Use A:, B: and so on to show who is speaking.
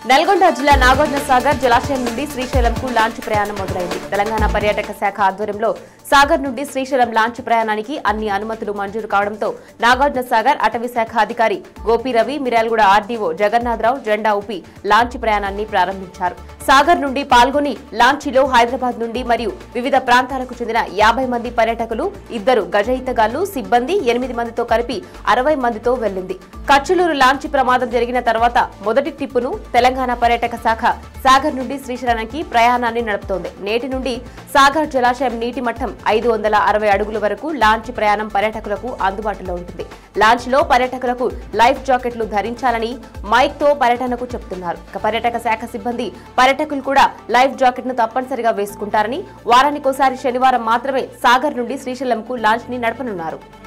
A: నల్గొండ జిల్లా నాగార్జున సాగర్ జలాశయం నుండి శ్రీశైలంకు లాంచ్ ప్రయాణం మొదలైంది తెలంగాణ పర్యాటక శాఖ ఆధ్వర్యంలో సాగర్ నుండి శ్రీశైలం లాంచ్ ప్రయాణానికి అన్ని అనుమతులు మంజూరు కావడంతో నాగార్జున సాగర్ అటవీ శాఖ అధికారి గోపి రవి మిర్యాలగూడ ఆర్డీఓ జగన్నాథరావు జెండా ఊపి లాంచ్ ప్రయాణాన్ని ప్రారంభించారు సాగర్ నుండి పాల్గొని లాంచీలో హైదరాబాద్ నుండి మరియు వివిధ ప్రాంతాలకు చెందిన యాభై మంది పర్యాటకులు ఇద్దరు గజ ఈతగాళ్లు సిబ్బంది ఎనిమిది మందితో కలిపి అరవై మందితో వెళ్లింది కచ్చులూరు లాంచీ ప్రమాదం జరిగిన తర్వాత మొదటి టిప్పును తెలంగాణ పర్యాటక శాఖ సాగర్ నుండి శ్రీశైలానికి ప్రయాణాన్ని నడుపుతోంది నేటి నుండి సాగర్ జలాశయం నీటి మట్టం ఐదు వందల అరవై అడుగుల వరకు లాంచ్ ప్రయాణం పర్యాటకులకు అందుబాటులో ఉంటుంది లాంచ్ లో పర్యాటకులకు లైఫ్ జాకెట్లు ధరించాలని మైక్ తో పర్యటనకు చెబుతున్నారు ఇక పర్యాటక శాఖ సిబ్బంది పర్యాటకులు కూడా లైఫ్ జాకెట్ ను తప్పనిసరిగా వేసుకుంటారని వారానికోసారి శనివారం మాత్రమే సాగర్ నుండి శ్రీశైలంకు లాంచ్ ని నడపనున్నారు